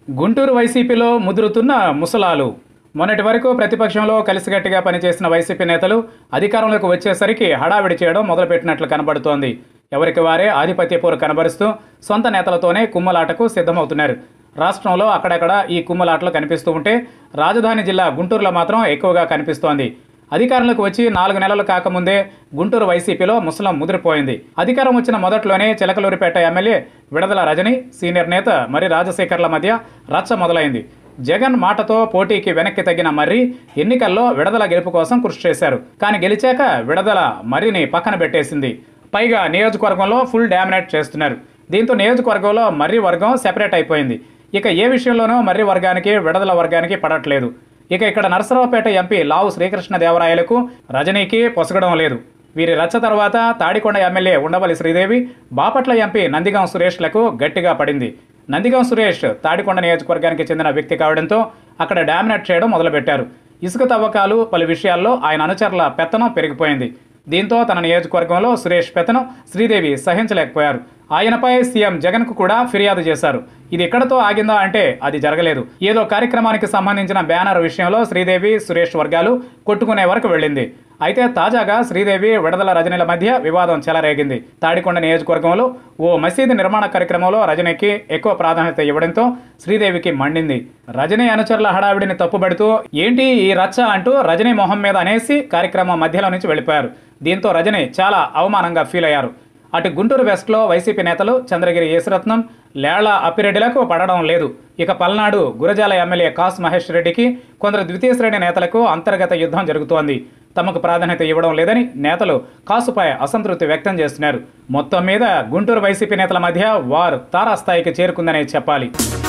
గుంటూరు వైసీపీలో ముదురుతున్న ముసలాలు మొన్నటి వరకు ప్రతిపక్షంలో కలిసికట్టుగా పనిచేసిన వైసీపీ నేతలు అధికారంలోకి వచ్చేసరికి హడావిడి చేయడం మొదలుపెట్టినట్లు కనబడుతోంది ఎవరికి వారే ఆధిపత్య పోరు కనబరుస్తూ సొంత నేతలతోనే కుమ్మలాటకు సిద్ధమవుతున్నారు రాష్ట్రంలో అక్కడక్కడ ఈ కుమ్మలాటలు కనిపిస్తూ ఉంటే రాజధాని జిల్లా గుంటూరులో మాత్రం ఎక్కువగా కనిపిస్తోంది అధికారంలోకి వచ్చి నాలుగు నెలలు కాకముందే గుంటూరు వైసీపీలో ముసలం ముదిరిపోయింది అధికారం వచ్చిన మొదట్లోనే చిలకలూరిపేట ఎమ్మెల్యే విడదల రజని సీనియర్ నేత మరి రాజశేఖర్ల మధ్య రచ్చ మొదలైంది జగన్ మాటతో పోటీకి వెనక్కి తగ్గిన మర్రి ఎన్నికల్లో విడదల గెలుపు కోసం కృషి చేశారు కానీ గెలిచాక విడదల మర్రిని పక్కన పెట్టేసింది పైగా నియోజకవర్గంలో ఫుల్ డామినేట్ చేస్తున్నారు దీంతో నియోజకవర్గంలో మర్రి వర్గం సెపరేట్ అయిపోయింది ఇక ఏ విషయంలోనూ మర్రి వర్గానికి విడదల వర్గానికి పడట్లేదు ఇక ఇక్కడ నరసరావుపేట ఎంపీ లావు శ్రీకృష్ణదేవరాయలకు రజనీకి పొసగడం లేదు వీరి రచ్చ తర్వాత తాడికొండ ఎమ్మెల్యే ఉండవల్లి శ్రీదేవి బాపట్ల ఎంపీ నందిగాం సురేష్లకు గట్టిగా పడింది నందిగాం సురేష్ తాడికొండ నియోజకవర్గానికి చెందిన వ్యక్తి కావడంతో అక్కడ డామినేట్ చేయడం మొదలుపెట్టారు ఇసుక తవ్వకాలు పలు విషయాల్లో ఆయన అనుచరుల పెత్తనం పెరిగిపోయింది దీంతో తన నియోజకవర్గంలో సురేష్ పెత్తనం శ్రీదేవి సహించలేకపోయారు ఆయనపై సీఎం జగన్కు కూడా ఫిర్యాదు చేశారు ఇది ఎక్కడతో ఆగిందా అంటే అది జరగలేదు ఏదో కార్యక్రమానికి సంబంధించిన బ్యానర్ విషయంలో శ్రీదేవి సురేష్ వర్గాలు కొట్టుకునే వరకు వెళ్ళింది అయితే తాజాగా శ్రీదేవి విడదల రజనీల మధ్య వివాదం చెలరేగింది తాడికొండ నియోజకవర్గంలో ఓ మసీదు నిర్మాణ కార్యక్రమంలో రజనీకి ఎక్కువ ప్రాధాన్యత ఇవ్వడంతో శ్రీదేవికి మండింది రజనీ అనుచరుల హడావిడిని తప్పుబడుతూ ఏంటి ఈ రచ్చ అంటూ రజనీ మొహం మీద అనేసి కార్యక్రమం మధ్యలో నుంచి వెళ్ళిపోయారు దీంతో రజనీ చాలా అవమానంగా ఫీల్ అయ్యారు అటు గుంటూరు వెస్ట్లో వైసీపీ నేతలు చంద్రగిరి యేసురత్నం లేళ్ల అప్పిరెడ్డిలకు పడడం లేదు ఇక పల్నాడు గురజాల ఎమ్మెల్యే కాస్ మహేష్ రెడ్డికి కొందరు ద్వితీయ శ్రేణి నేతలకు అంతర్గత యుద్ధం జరుగుతోంది తమకు ప్రాధాన్యత ఇవ్వడం లేదని నేతలు కాసుపై అసంతృప్తి వ్యక్తం చేస్తున్నారు మొత్తం మీద గుంటూరు వైసీపీ నేతల మధ్య వార్ తారాస్థాయికి చేరుకుందనే చెప్పాలి